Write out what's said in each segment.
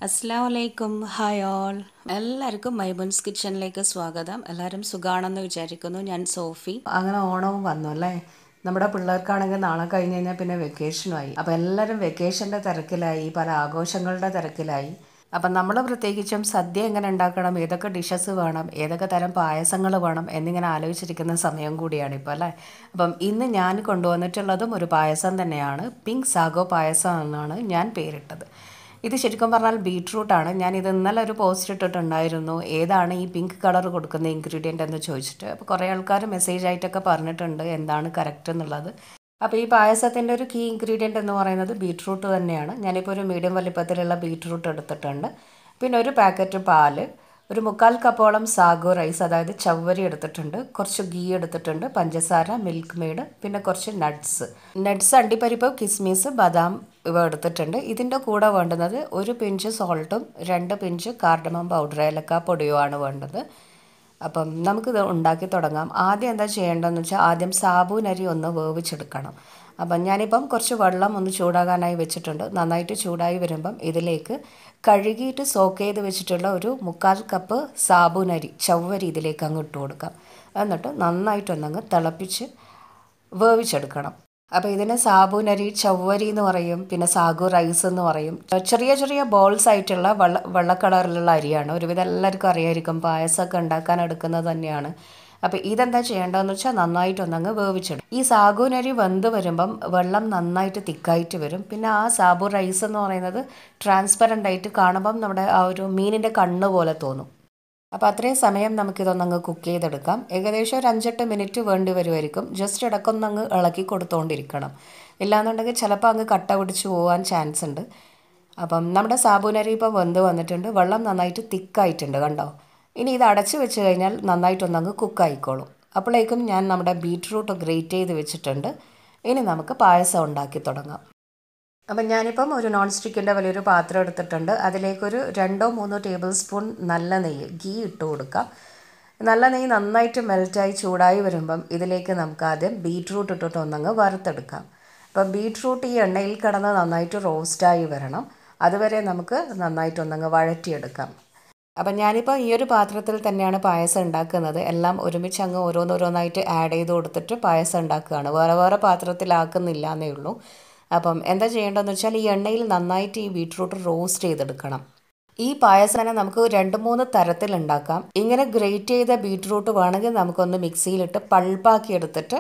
അസ്സാം വലൈക്കും hi all എല്ലാവർക്കും മൈബുൻസ് കിച്ചണിലേക്ക് സ്വാഗതം എല്ലാവരും സുഖാണെന്ന് വിചാരിക്കുന്നു ഞാൻ സോഫി അങ്ങനെ ഓണവും വന്നു അല്ലേ നമ്മുടെ പിള്ളേർക്കാണെങ്കിൽ നാളെ കഴിഞ്ഞ് കഴിഞ്ഞാൽ പിന്നെ വെക്കേഷനുമായി അപ്പോൾ എല്ലാവരും വെക്കേഷൻ്റെ തിരക്കിലായി പല ആഘോഷങ്ങളുടെ തിരക്കിലായി അപ്പം നമ്മൾ പ്രത്യേകിച്ചും സദ്യ എങ്ങനെ ഉണ്ടാക്കണം ഏതൊക്കെ ഡിഷസ് വേണം ഏതൊക്കെ തരം പായസങ്ങൾ വേണം എന്നിങ്ങനെ ആലോചിച്ചിരിക്കുന്ന സമയം കൂടിയാണ് ഇപ്പോൾ അല്ലേ അപ്പം ഇന്ന് ഞാൻ കൊണ്ടുവന്നിട്ടുള്ളതും ഒരു പായസം തന്നെയാണ് പിങ്ക് സാഗോ പായസം എന്നാണ് ഞാൻ പേരിട്ടത് ഇത് ശരിക്കും പറഞ്ഞാൽ ബീട്രൂട്ടാണ് ഞാൻ ഇത് ഇന്നലെ ഒരു പോസ്റ്റ് ഇട്ടിട്ടുണ്ടായിരുന്നു ഏതാണ് ഈ പിങ്ക് കളർ കൊടുക്കുന്ന ഇൻഗ്രീഡിയൻ്റ് എന്ന് ചോദിച്ചിട്ട് അപ്പോൾ കുറേ ആൾക്കാർ മെസ്സേജ് ആയിട്ടൊക്കെ പറഞ്ഞിട്ടുണ്ട് എന്താണ് കറക്റ്റ് എന്നുള്ളത് അപ്പോൾ ഈ പായസത്തിൻ്റെ ഒരു കീ ഇൻഗ്രീഡിയൻ്റ് എന്ന് പറയുന്നത് ബീട്രൂട്ട് തന്നെയാണ് ഞാനിപ്പോൾ ഒരു മീഡിയം വലിപ്പത്തിലുള്ള ബീട്രൂട്ട് എടുത്തിട്ടുണ്ട് പിന്നെ ഒരു പാക്കറ്റ് പാല് ഒരു മുക്കാൽ കപ്പോളം സാഗോ റൈസ് അതായത് ചവ്വരി എടുത്തിട്ടുണ്ട് കുറച്ച് ഗീ എടുത്തിട്ടുണ്ട് പഞ്ചസാര മിൽക്ക് മെയ്ഡ് പിന്നെ കുറച്ച് നട്ട്സ് നട്ട്സ് അണ്ടിപ്പരിപ്പ് കിസ്മിസ് ബദാം ഇവ എടുത്തിട്ടുണ്ട് ഇതിൻ്റെ കൂടെ വേണ്ടുന്നത് ഒരു പിഞ്ച് സോൾട്ടും രണ്ട് പിഞ്ച് കാർഡമം പൗഡർ ഏലക്ക പൊടിയോ ആണ് വേണ്ടത് അപ്പം നമുക്കിത് ഉണ്ടാക്കി തുടങ്ങാം ആദ്യം എന്താ ചെയ്യേണ്ടതെന്ന് വെച്ചാൽ ആദ്യം സാബൂനരി ഒന്ന് വേവിച്ചെടുക്കണം അപ്പം ഞാനിപ്പം കുറച്ച് വെള്ളം ഒന്ന് ചൂടാകാനായി വെച്ചിട്ടുണ്ട് നന്നായിട്ട് ചൂടായി വരുമ്പം ഇതിലേക്ക് കഴുകിയിട്ട് സോക്ക് ചെയ്ത് വെച്ചിട്ടുള്ള ഒരു മുക്കാൽ കപ്പ് സാബൂനരി ചവ്വരി ഇതിലേക്ക് അങ്ങ് ഇട്ട് കൊടുക്കാം എന്നിട്ട് നന്നായിട്ടൊന്നങ്ങ് തിളപ്പിച്ച് വേവിച്ചെടുക്കണം അപ്പോൾ ഇതിന് സാബൂനരി ചവ്വരി എന്ന് പറയും പിന്നെ സാഗു റൈസ് എന്ന് പറയും ചെറിയ ചെറിയ ബോൾസ് ആയിട്ടുള്ള വെള്ള വെള്ള കളറിലുള്ള അരിയാണ് ഒരുവിധം എല്ലാവർക്കും അറിയായിരിക്കും പായസമൊക്കെ ഉണ്ടാക്കാൻ എടുക്കുന്നത് തന്നെയാണ് അപ്പോൾ ഇതെന്താ ചെയ്യേണ്ടതെന്ന് വെച്ചാൽ നന്നായിട്ടൊന്നങ്ങ് വേവിച്ചിടും ഈ സാഗൂനരി വെന്ത് വരുമ്പം വെള്ളം നന്നായിട്ട് തിക്കായിട്ട് വരും പിന്നെ ആ സാബു റൈസ് എന്ന് പറയുന്നത് ട്രാൻസ്പെറൻ്റ് ആയിട്ട് കാണുമ്പം നമ്മുടെ ആ ഒരു മീനിൻ്റെ കണ്ണ് പോലെ തോന്നും അപ്പോൾ അത്രയും സമയം നമുക്കിതൊന്നങ്ങ് കുക്ക് ചെയ്തെടുക്കാം ഏകദേശം ഒരു അഞ്ചെട്ട് മിനിറ്റ് വേണ്ടി വരുമായിരിക്കും ജസ്റ്റ് ഇടക്കൊന്നങ്ങ് ഇളക്കി കൊടുത്തുകൊണ്ടിരിക്കണം ഇല്ലാന്നുണ്ടെങ്കിൽ ചിലപ്പോൾ അങ്ങ് കട്ട പിടിച്ച് പോകാൻ ചാൻസ് ഉണ്ട് അപ്പം നമ്മുടെ സാബൂനരി ഇപ്പം വെന്ത് വന്നിട്ടുണ്ട് വെള്ളം നന്നായിട്ട് തിക്കായിട്ടുണ്ട് കണ്ടോ ഇനി ഇത് അടച്ച് വെച്ച് കഴിഞ്ഞാൽ നന്നായിട്ടൊന്നങ്ങ് കുക്കായിക്കോളും അപ്പോഴേക്കും ഞാൻ നമ്മുടെ ബീട്രൂട്ട് ഗ്രേറ്റ് ചെയ്ത് വെച്ചിട്ടുണ്ട് ഇനി നമുക്ക് പായസം ഉണ്ടാക്കി തുടങ്ങാം അപ്പം ഞാനിപ്പം ഒരു നോൺ സ്റ്റിക്കിൻ്റെ വലിയൊരു പാത്രം എടുത്തിട്ടുണ്ട് അതിലേക്കൊരു രണ്ടോ മൂന്നോ ടേബിൾ സ്പൂൺ നല്ല നെയ്യ് ഗീ ഇട്ട് കൊടുക്കാം നല്ല നെയ്യ് നന്നായിട്ട് മെൽറ്റായി ചൂടായി വരുമ്പം ഇതിലേക്ക് നമുക്ക് ആദ്യം ബീട്രൂട്ട് ഇട്ടിട്ട് ഒന്നങ്ങ് വറുത്തെടുക്കാം അപ്പം ബീട്രൂട്ട് ഈ എണ്ണയിൽ കിടന്ന് നന്നായിട്ട് റോസ്റ്റായി വരണം അതുവരെ നമുക്ക് നന്നായിട്ടൊന്നങ്ങ് വഴറ്റിയെടുക്കാം അപ്പം ഞാനിപ്പോൾ ഈ ഒരു പാത്രത്തിൽ തന്നെയാണ് പായസം ഉണ്ടാക്കുന്നത് എല്ലാം ഒരുമിച്ച് അങ്ങ് ഓരോന്നോരോന്നായിട്ട് ആഡ് ചെയ്ത് കൊടുത്തിട്ട് പായസം ഉണ്ടാക്കുകയാണ് വേറെ വേറെ പാത്രത്തിലാക്കുന്നില്ല എന്നേ ഉള്ളൂ അപ്പം എന്താ ചെയ്യേണ്ടതെന്ന് വെച്ചാൽ ഈ എണ്ണയിൽ നന്നായിട്ട് ഈ ബീട്രൂട്ട് റോസ്റ്റ് ചെയ്തെടുക്കണം ഈ പായസം തന്നെ നമുക്ക് രണ്ട് മൂന്ന് തരത്തിൽ ഉണ്ടാക്കാം ഇങ്ങനെ ഗ്രേറ്റ് ചെയ്ത ബീട്രൂട്ട് വേണമെങ്കിൽ നമുക്കൊന്ന് മിക്സിയിലിട്ട് പൾപ്പാക്കി എടുത്തിട്ട്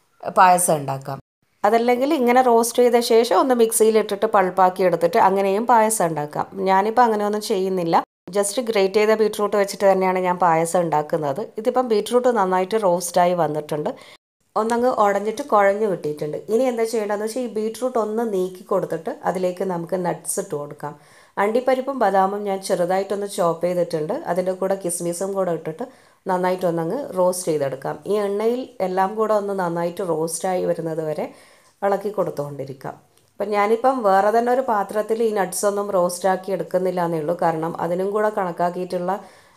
പായസം ഉണ്ടാക്കാം അതല്ലെങ്കിൽ ഇങ്ങനെ റോസ്റ്റ് ചെയ്ത ശേഷം ഒന്ന് മിക്സിയിലിട്ടിട്ട് പൾപ്പാക്കി എടുത്തിട്ട് അങ്ങനെയും പായസം ഉണ്ടാക്കാം ഞാനിപ്പോൾ അങ്ങനെയൊന്നും ചെയ്യുന്നില്ല ജസ്റ്റ് ഗ്രേറ്റ് ചെയ്ത ബീട്രൂട്ട് വെച്ചിട്ട് തന്നെയാണ് ഞാൻ പായസം ഉണ്ടാക്കുന്നത് ഇതിപ്പം ബീട്രൂട്ട് നന്നായിട്ട് റോസ്റ്റായി വന്നിട്ടുണ്ട് ഒന്നങ്ങ് ഉടഞ്ഞിട്ട് കുഴഞ്ഞു കിട്ടിയിട്ടുണ്ട് ഇനി എന്താ ചെയ്യേണ്ടതെന്ന് വെച്ചാൽ ഈ ബീട്രൂട്ട് ഒന്ന് നീക്കി കൊടുത്തിട്ട് അതിലേക്ക് നമുക്ക് നട്ട്സ് ഇട്ട് കൊടുക്കാം അണ്ടിപ്പരിപ്പും ബദാമും ഞാൻ ചെറുതായിട്ടൊന്ന് ചോപ്പ് ചെയ്തിട്ടുണ്ട് അതിൻ്റെ കൂടെ കിസ്മിസും കൂടെ ഇട്ടിട്ട് നന്നായിട്ടൊന്നങ്ങ് റോസ്റ്റ് ചെയ്തെടുക്കാം ഈ എണ്ണയിൽ എല്ലാം കൂടെ ഒന്ന് നന്നായിട്ട് റോസ്റ്റായി വരുന്നത് വരെ ഇളക്കി കൊടുത്തുകൊണ്ടിരിക്കാം അപ്പം ഞാനിപ്പം വേറെ തന്നെ ഒരു പാത്രത്തിൽ ഈ നട്ട്സ് ഒന്നും റോസ്റ്റാക്കി എടുക്കുന്നില്ല എന്നേ ഉള്ളൂ കാരണം അതിനും കൂടെ കണക്കാക്കിയിട്ടുള്ള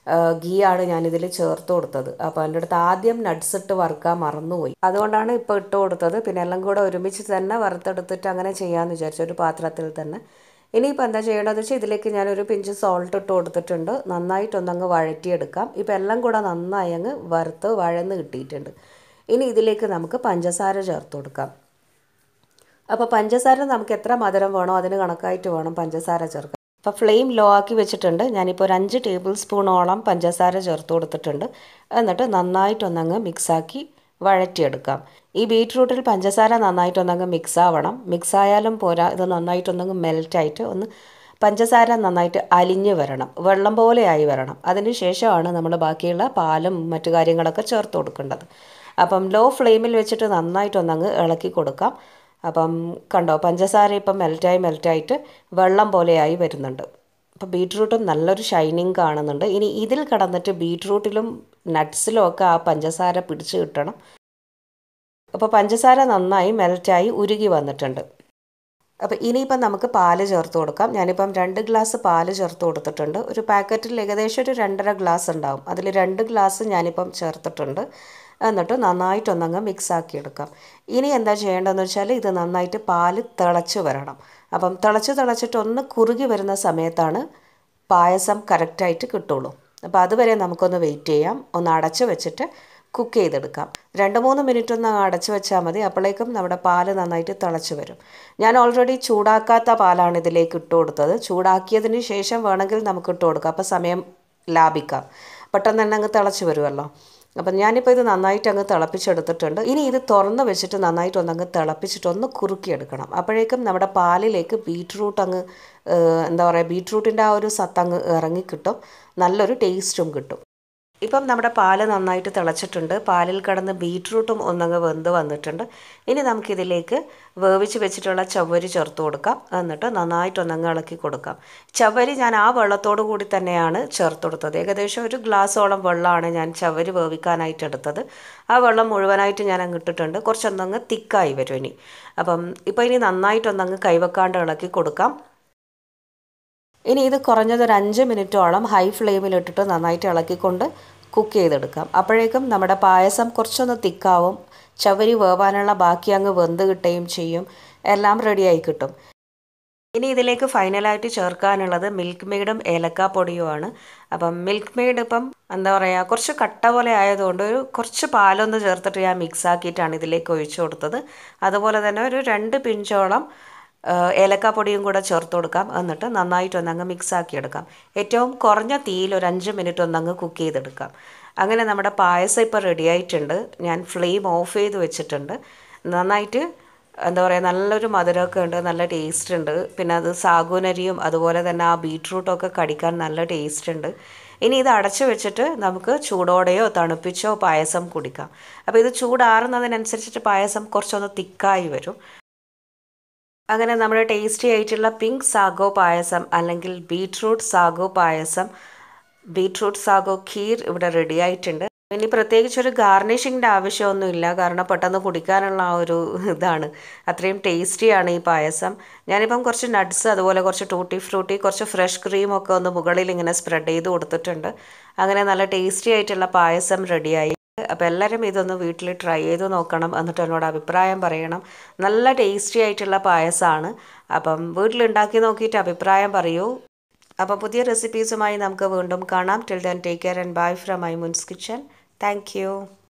ഗീ ആണ് ഞാനിതിൽ ചേർത്ത് കൊടുത്തത് അപ്പോൾ എൻ്റെ അടുത്ത് ആദ്യം നട്ട്സ് ഇട്ട് വറുക്കാൻ മറന്നുപോയി അതുകൊണ്ടാണ് ഇപ്പോൾ ഇട്ട് കൊടുത്തത് പിന്നെ എല്ലാം കൂടെ ഒരുമിച്ച് തന്നെ വറുത്തെടുത്തിട്ട് അങ്ങനെ ചെയ്യാമെന്ന് വിചാരിച്ചു ഒരു പാത്രത്തിൽ തന്നെ ഇനിയിപ്പോൾ എന്താ ചെയ്യേണ്ടതെന്ന് വെച്ചാൽ ഇതിലേക്ക് ഞാനൊരു പിഞ്ച് സോൾട്ട് ഇട്ട് കൊടുത്തിട്ടുണ്ട് നന്നായിട്ടൊന്നങ്ങ് വഴറ്റിയെടുക്കാം ഇപ്പോൾ എല്ലാം കൂടെ നന്നായി അങ്ങ് വറുത്ത് വഴന്ന് കിട്ടിയിട്ടുണ്ട് ഇനി ഇതിലേക്ക് നമുക്ക് പഞ്ചസാര ചേർത്ത് കൊടുക്കാം അപ്പോൾ പഞ്ചസാര നമുക്ക് എത്ര മധുരം വേണോ അതിന് കണക്കായിട്ട് വേണം പഞ്ചസാര ചേർക്കാൻ അപ്പോൾ ഫ്ലെയിം ലോ ആക്കി വെച്ചിട്ടുണ്ട് ഞാനിപ്പോൾ ഒരു അഞ്ച് ടേബിൾ സ്പൂണോളം പഞ്ചസാര ചേർത്ത് കൊടുത്തിട്ടുണ്ട് എന്നിട്ട് നന്നായിട്ടൊന്നങ്ങ് മിക്സാക്കി വഴറ്റിയെടുക്കാം ഈ ബീട്രൂട്ടിൽ പഞ്ചസാര നന്നായിട്ടൊന്നങ്ങ് മിക്സ് ആവണം മിക്സ് ആയാലും പോരാ ഇത് നന്നായിട്ടൊന്നങ്ങ് മെൽറ്റായിട്ട് ഒന്ന് പഞ്ചസാര നന്നായിട്ട് അലിഞ്ഞ് വരണം വെള്ളം പോലെ ആയി വരണം അതിന് ശേഷമാണ് നമ്മൾ ബാക്കിയുള്ള പാലും മറ്റു കാര്യങ്ങളൊക്കെ ചേർത്ത് കൊടുക്കേണ്ടത് അപ്പം ലോ ഫ്ലെയിമിൽ വെച്ചിട്ട് നന്നായിട്ടൊന്നങ്ങ് ഇളക്കി കൊടുക്കാം അപ്പം കണ്ടോ പഞ്ചസാര ഇപ്പം മെൽറ്റായി മെൽറ്റായിട്ട് വെള്ളം പോലെയായി വരുന്നുണ്ട് അപ്പോൾ ബീട്രൂട്ടും നല്ലൊരു ഷൈനിങ് കാണുന്നുണ്ട് ഇനി ഇതിൽ കടന്നിട്ട് ബീട്രൂട്ടിലും നട്ട്സിലും ഒക്കെ ആ പഞ്ചസാര പിടിച്ച് കിട്ടണം അപ്പോൾ പഞ്ചസാര നന്നായി മെൽറ്റായി ഉരുകി വന്നിട്ടുണ്ട് അപ്പോൾ ഇനിയിപ്പം നമുക്ക് പാല് ചേർത്ത് കൊടുക്കാം ഞാനിപ്പം രണ്ട് ഗ്ലാസ് പാല് ചേർത്ത് കൊടുത്തിട്ടുണ്ട് ഒരു പാക്കറ്റിൽ ഏകദേശം ഒരു രണ്ടര ഗ്ലാസ് ഉണ്ടാവും അതിൽ രണ്ട് ഗ്ലാസ് ഞാനിപ്പം ചേർത്തിട്ടുണ്ട് എന്നിട്ട് നന്നായിട്ടൊന്നങ്ങ് മിക്സ് ആക്കി എടുക്കാം ഇനി എന്താ ചെയ്യേണ്ടതെന്ന് വെച്ചാൽ ഇത് നന്നായിട്ട് പാല് തിളച്ച് വരണം അപ്പം തിളച്ച് തിളച്ചിട്ട് ഒന്ന് കുറുകി വരുന്ന സമയത്താണ് പായസം കറക്റ്റായിട്ട് കിട്ടുള്ളൂ അപ്പോൾ അതുവരെ നമുക്കൊന്ന് വെയിറ്റ് ചെയ്യാം ഒന്ന് അടച്ച് വെച്ചിട്ട് കുക്ക് ചെയ്തെടുക്കാം രണ്ട് മൂന്ന് മിനിറ്റ് ഒന്ന് അടച്ച് വെച്ചാൽ മതി അപ്പോഴേക്കും നമ്മുടെ പാല് നന്നായിട്ട് തിളച്ച് വരും ഞാൻ ഓൾറെഡി ചൂടാക്കാത്ത പാലാണ് ഇതിലേക്ക് ഇട്ട് കൊടുത്തത് ചൂടാക്കിയതിന് ശേഷം വേണമെങ്കിൽ നമുക്ക് ഇട്ട് കൊടുക്കാം അപ്പോൾ സമയം ലാഭിക്കാം പെട്ടെന്ന് തന്നെ അങ്ങ് തിളച്ച് വരുമല്ലോ അപ്പം ഞാനിപ്പോൾ ഇത് നന്നായിട്ട് അങ്ങ് തിളപ്പിച്ചെടുത്തിട്ടുണ്ട് ഇനി ഇത് തുറന്ന് വെച്ചിട്ട് നന്നായിട്ട് ഒന്നങ്ങ് തിളപ്പിച്ചിട്ട് ഒന്ന് കുറുക്കിയെടുക്കണം അപ്പോഴേക്കും നമ്മുടെ പാലിലേക്ക് ബീട്രൂട്ട് അങ്ങ് എന്താ പറയുക ബീട്രൂട്ടിൻ്റെ ആ ഒരു സത്തങ്ങ് ഇറങ്ങിക്കിട്ടും നല്ലൊരു ടേസ്റ്റും കിട്ടും ഇപ്പം നമ്മുടെ പാല് നന്നായിട്ട് തിളച്ചിട്ടുണ്ട് പാലിൽ കിടന്ന് ബീട്രൂട്ടും ഒന്നങ്ങ് വെന്ത് വന്നിട്ടുണ്ട് ഇനി നമുക്കിതിലേക്ക് വേവിച്ച് വെച്ചിട്ടുള്ള ചവ്വരി ചേർത്ത് കൊടുക്കാം എന്നിട്ട് നന്നായിട്ട് ഒന്നങ്ങ് ഇളക്കി കൊടുക്കാം ചവ്വരി ഞാൻ ആ വെള്ളത്തോടു കൂടി തന്നെയാണ് ചേർത്ത് കൊടുത്തത് ഏകദേശം ഒരു ഗ്ലാസ്സോളം വെള്ളമാണ് ഞാൻ ചവ്വരി വേവിക്കാനായിട്ട് എടുത്തത് ആ വെള്ളം മുഴുവനായിട്ട് ഞാൻ അങ്ങ് ഇട്ടിട്ടുണ്ട് കുറച്ചൊന്നങ്ങ് തിക്കായി വരും ഇനി അപ്പം ഇപ്പോൾ ഇനി നന്നായിട്ടൊന്നങ്ങ് കൈവെക്കാണ്ട് ഇളക്കി കൊടുക്കാം ഇനി ഇത് കുറഞ്ഞത് ഒരു അഞ്ച് മിനിറ്റോളം ഹൈ ഫ്ലെയിമിലിട്ടിട്ട് നന്നായിട്ട് ഇളക്കിക്കൊണ്ട് കുക്ക് ചെയ്തെടുക്കാം അപ്പോഴേക്കും നമ്മുടെ പായസം കുറച്ചൊന്ന് തിക്കാവും ചവരി വേവാനുള്ള ബാക്കി അങ്ങ് വെന്ത് കിട്ടുകയും ചെയ്യും എല്ലാം റെഡിയായി കിട്ടും ഇനി ഇതിലേക്ക് ഫൈനലായിട്ട് ചേർക്കാനുള്ളത് മിൽക്ക് മെയ്ഡും ഏലക്കാപ്പൊടിയുമാണ് അപ്പം മിൽക്ക് മെയ്ഡ് ഇപ്പം എന്താ പറയുക കുറച്ച് കട്ട പോലെ ആയതുകൊണ്ട് ഒരു കുറച്ച് പാലൊന്ന് ചേർത്തിട്ട് ഞാൻ മിക്സ് ആക്കിയിട്ടാണ് ഇതിലേക്ക് ഒഴിച്ചു കൊടുത്തത് അതുപോലെ തന്നെ ഒരു രണ്ട് പിഞ്ചോളം ഏലക്കാപ്പൊടിയും കൂടെ ചേർത്ത് കൊടുക്കാം എന്നിട്ട് നന്നായിട്ട് ഒന്നങ്ങ് മിക്സ് ആക്കിയെടുക്കാം ഏറ്റവും കുറഞ്ഞ തീയിൽ ഒരു അഞ്ച് മിനിറ്റ് ഒന്നങ്ങ് കുക്ക് ചെയ്തെടുക്കാം അങ്ങനെ നമ്മുടെ പായസം ഇപ്പോൾ റെഡി ആയിട്ടുണ്ട് ഞാൻ ഫ്ലെയിം ഓഫ് ചെയ്ത് വെച്ചിട്ടുണ്ട് നന്നായിട്ട് എന്താ പറയുക നല്ലൊരു മധുരമൊക്കെ ഉണ്ട് നല്ല ടേസ്റ്റ് ഉണ്ട് പിന്നെ അത് സാഗുനരിയും അതുപോലെ തന്നെ ആ ബീട്രൂട്ടൊക്കെ കടിക്കാൻ നല്ല ടേസ്റ്റ് ഉണ്ട് ഇനി ഇത് അടച്ചു വെച്ചിട്ട് നമുക്ക് ചൂടോടെയോ തണുപ്പിച്ചോ പായസം കുടിക്കാം അപ്പോൾ ഇത് ചൂടാറുന്നതിനനുസരിച്ചിട്ട് പായസം കുറച്ചൊന്ന് തിക്കായി വരും അങ്ങനെ നമ്മുടെ ടേസ്റ്റി ആയിട്ടുള്ള പിങ്ക് സാഗോ പായസം അല്ലെങ്കിൽ beetroot sago payasam beetroot sago kheer ഇവിടെ റെഡി ആയിട്ടുണ്ട് ഇനി പ്രത്യേകിച്ച് ഒരു ഗാർണിഷിങ്ങിൻ്റെ ആവശ്യമൊന്നുമില്ല കാരണം പെട്ടെന്ന് കുടിക്കാനുള്ള ആ ഒരു ഇതാണ് അത്രയും ടേസ്റ്റിയാണ് ഈ പായസം ഞാനിപ്പം കുറച്ച് നട്ട്സ് അതുപോലെ കുറച്ച് ടൂട്ടി ഫ്രൂട്ടി കുറച്ച് ഫ്രഷ് ക്രീമൊക്കെ ഒന്ന് മുകളിൽ ഇങ്ങനെ സ്പ്രെഡ് ചെയ്ത് കൊടുത്തിട്ടുണ്ട് അങ്ങനെ നല്ല ടേസ്റ്റി ആയിട്ടുള്ള പായസം റെഡിയായി അപ്പോൾ എല്ലാവരും ഇതൊന്ന് വീട്ടിൽ ട്രൈ ചെയ്ത് നോക്കണം എന്നിട്ട് എന്നോട് അഭിപ്രായം പറയണം നല്ല ടേസ്റ്റി ആയിട്ടുള്ള പായസമാണ് അപ്പം വീട്ടിലുണ്ടാക്കി നോക്കിയിട്ട് അഭിപ്രായം പറയൂ അപ്പോൾ പുതിയ റെസിപ്പീസുമായി നമുക്ക് വീണ്ടും കാണാം till then take care and bye from my മുൻസ് കിച്ചൻ താങ്ക്